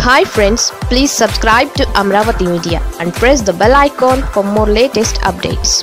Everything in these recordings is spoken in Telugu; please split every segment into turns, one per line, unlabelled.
hi friends please subscribe to Amaravati media and press the bell icon for more latest updates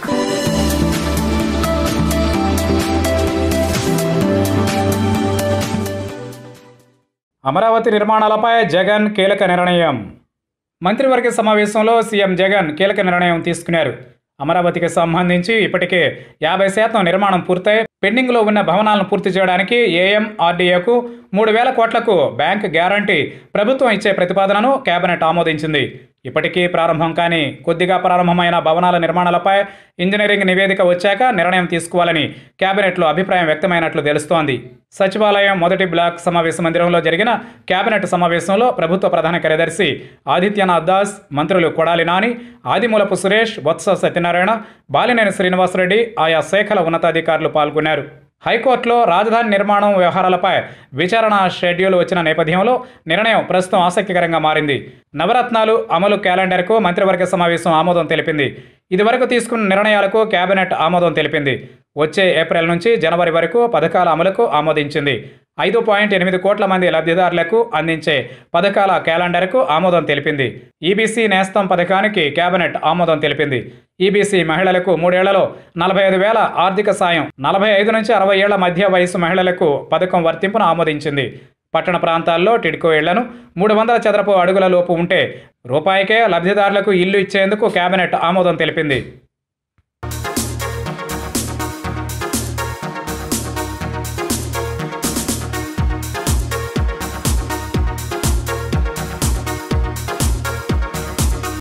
Amaravati నిర్మాణాలపై జగన్ కీలక నిర్ణయం మంత్రివర్గ సమావేశంలో సీఎం జగన్ కీలక నిర్ణయం తీసుకున్నారు అమరావతికి సంబంధించి ఇప్పటికే యాభై శాతం నిర్మాణం పూర్తయి పెండింగ్లో ఉన్న భవనాలను పూర్తి చేయడానికి ఏఎంఆర్డీఏకు మూడు వేల కోట్లకు బ్యాంక్ గ్యారంటీ ప్రభుత్వం ఇచ్చే ప్రతిపాదనను కేబినెట్ ఆమోదించింది ఇప్పటికీ ప్రారంభం కాని కొద్దిగా ప్రారంభమైన భవనాల నిర్మాణాలపై ఇంజనీరింగ్ నివేదిక వచ్చాక నిర్ణయం తీసుకోవాలని కేబినెట్లో అభిప్రాయం వ్యక్తమైనట్లు తెలుస్తోంది సచివాలయం మొదటి బ్లాక్ సమావేశ మందిరంలో జరిగిన కేబినెట్ సమావేశంలో ప్రభుత్వ ప్రధాన కార్యదర్శి ఆదిత్యనాథ్ దాస్ మంత్రులు కొడాలి నాని ఆదిమూలపు సురేష్ బొత్స సత్యనారాయణ బాలినేని శ్రీనివాసరెడ్డి ఆయా శాఖల ఉన్నతాధికారులు పాల్గొన్నారు హైకోర్టులో రాజధాని నిర్మాణం వ్యవహారాలపై విచారణ షెడ్యూల్ వచ్చిన నేపథ్యంలో నిర్ణయం ప్రస్తుతం ఆసక్తికరంగా మారింది నవరత్నాలు అమలు క్యాలెండర్కు మంత్రివర్గ సమావేశం ఆమోదం తెలిపింది ఇదివరకు తీసుకున్న నిర్ణయాలకు కేబినెట్ ఆమోదం తెలిపింది వచ్చే ఏప్రిల్ నుంచి జనవరి వరకు పథకాల అమలుకు ఆమోదించింది ఐదు పాయింట్ ఎనిమిది కోట్ల మంది లబ్ధిదారులకు అందించే పథకాల క్యాలెండర్కు ఆమోదం తెలిపింది ఈబీసీ నేస్తం పథకానికి కేబినెట్ ఆమోదం తెలిపింది ఈబీసీ మహిళలకు మూడేళ్లలో నలభై ఐదు వేల ఆర్థిక సాయం నలభై ఐదు నుంచి అరవై ఏళ్ల మధ్య వయసు మహిళలకు పథకం వర్తింపును ఆమోదించింది పట్టణ ప్రాంతాల్లో టిడ్కో ఇళ్లను మూడు వందల చదరపు అడుగుల లోపు ఉంటే రూపాయికే లబ్ధిదారులకు ఇల్లు ఇచ్చేందుకు కేబినెట్ ఆమోదం తెలిపింది